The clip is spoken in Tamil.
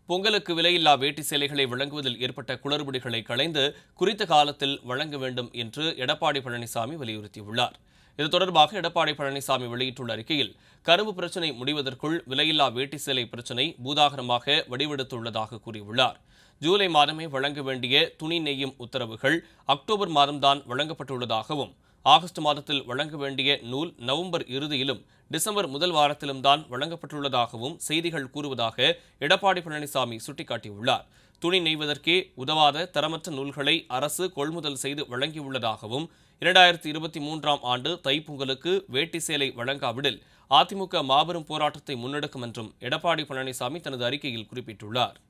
பொங்கலுக்கு விலையில்லா வேட்டி சேலைகளை வழங்குவதில் ஏற்பட்ட குளறுபடிகளை களைந்து குறித்த காலத்தில் வழங்க வேண்டும் என்று எடப்பாடி பழனிசாமி வலியுறுத்தியுள்ளார் இது தொடர்பாக எடப்பாடி பழனிசாமி வெளியிட்டுள்ள அறிக்கையில் கரும்பு பிரச்சினை முடிவதற்குள் விலையில்லா வேட்டி சேலை பிரச்சினை பூதாகரமாக வடிவெடுத்துள்ளதாக கூறியுள்ளார் ஜூலை மாதமே வழங்க வேண்டிய துணி நெய்யும் உத்தரவுகள் அக்டோபர் மாதம்தான் வழங்கப்பட்டுள்ளதாகவும் ஆகஸ்ட் மாதத்தில் வழங்க வேண்டிய நூல் நவம்பர் இறுதியிலும் டிசம்பர் முதல் வாரத்திலும் தான் வழங்கப்பட்டுள்ளதாகவும் செய்திகள் கூறுவதாக எடப்பாடி பழனிசாமி சுட்டிக்காட்டியுள்ளார் துணி நெய்வதற்கே உதவாத தரமற்ற நூல்களை அரசு கொள்முதல் செய்து வழங்கியுள்ளதாகவும் இரண்டாயிரத்தி இருபத்தி மூன்றாம் ஆண்டு தைப்பொங்கலுக்கு வேட்டி சேலை வழங்காவிடில் அதிமுக மாபெரும் போராட்டத்தை முன்னெடுக்கும் என்றும் எடப்பாடி பழனிசாமி தனது அறிக்கையில் குறிப்பிட்டுள்ளார்